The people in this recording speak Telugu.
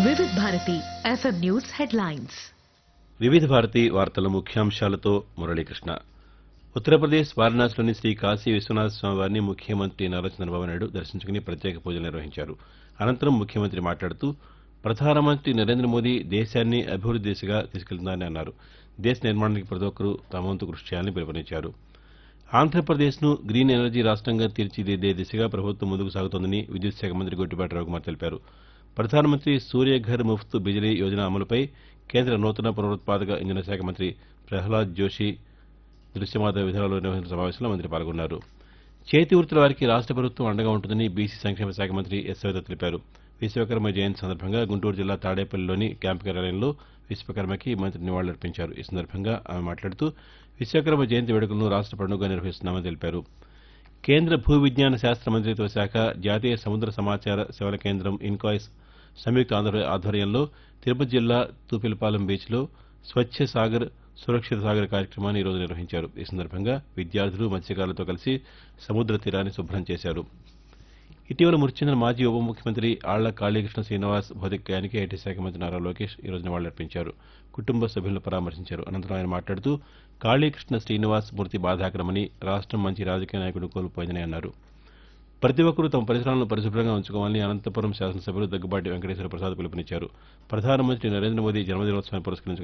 వివిధ భారతి ఎఫ్ఎం న్యూస్ హెడ్లైన్స్ వివిధ భారతి వార్తల ముఖ్యాంశాలతో మురళీకృష్ణ ఉత్తరప్రదేశ్ వారణాసిలోని శ్రీ కాశీ విశ్వనాథ స్వామి వారిని ముఖ్యమంత్రి నారా చంద్రబాబు నాయుడు దర్శించుకుని ప్రత్యేక పూజలు నిర్వహించారు అనంతరం ముఖ్యమంత్రి మాట్లాడుతూ ప్రధానమంత్రి నరేంద్ర మోదీ దేశాన్ని అభివృద్ది దిశగా తీసుకెళ్తున్నారని అన్నారు దేశ నిర్మాణానికి ప్రతి ఒక్కరూ తమ వంతు కృషి చేయాలని పిలుపునిచ్చారు ఆంధ్రప్రదేశ్ను గ్రీన్ ఎనర్జీ రాష్ట్రంగా తీర్చిదిద్దే దిశగా ప్రభుత్వం ముందుకు సాగుతోందని విద్యుత్ శాఖ మంత్రి గొట్టిపాటి రవికుమార్ తెలిపారు ప్రధానమంత్రి సూర్యఘర్ ముఫ్త్ బిజిలీ యోజన అమలుపై కేంద్ర నూతన పునరుత్పాదక ఇంధన శాఖ మంత్రి ప్రహ్లాద్ జోషి దృశ్యమాధ విధానంలో నిర్వహించిన సమావేశంలో మంత్రి పాల్గొన్నారు చేతి వృత్తుల వారికి రాష్ట్ర ప్రభుత్వం అండగా ఉంటుందని బీసీ సంక్షేమ శాఖ మంత్రి ఎస్ సవిత తెలిపారు విశ్వకర్మ జయంతి సందర్భంగా గుంటూరు జిల్లా తాడేపల్లిలోని క్యాంపు కార్యాలయంలో విశ్వకర్మకి మంత్రి నివాళులర్పించారు ఈ సందర్భంగా ఆమె మాట్లాడుతూ విశ్వకర్మ జయంతి వేడుకలను రాష్ట్ర పండుగగా నిర్వహిస్తున్నామని తెలిపారు కేంద్ర భూ విజ్ఞాన శాస్త్ర మంత్రిత్వ శాఖ జాతీయ సముద్ర సమాచార సేవల కేంద్రం ఇన్కాయిస్ సంయుక్త ఆంధ్ర ఆధ్వర్యంలో తిరుపతి జిల్లా తూపిలపాలెం బీచ్లో స్వచ్ఛ సాగర్ సురక్షిత సాగర్ కార్యక్రమాన్ని ఈరోజు నిర్వహించారు ఈ సందర్భంగా విద్యార్థులు మత్స్యకారులతో కలిసి సముద్ర తీరాన్ని శుభ్రం చేశారు ఇటీవల మృతి చెందిన మాజీ ఉప ముఖ్యమంత్రి ఆళ్ల కాళీకృష్ణ శ్రీనివాస్ భౌతికాయానికి ఐటీ శాఖ మంత్రి నారా లోకేష్ ఈ రోజు నివాళులర్పించారు కుటుంబ సభ్యులను పరామర్శించారు అనంతరం ఆయన మాట్లాడుతూ కాళీకృష్ణ శ్రీనివాస్ మృతి బాధాకరమని రాష్ట్రం మంచి రాజకీయ నాయకుడు కోల్పోయిందని అన్నారు ప్రతి ఒక్కరూ తమ పరిసరాలను పరిశుభ్రంగా ఉంచుకోవాలని అనంతపురం శాసనసభ్యులు దగ్గుబాటి వెంకటేశ్వర ప్రసాద్ పిలుపునిచ్చారు ప్రధానమంత్రి నరేంద్ర మోదీ జన్మదినోత్సవాన్ని పురస్కరించుకుని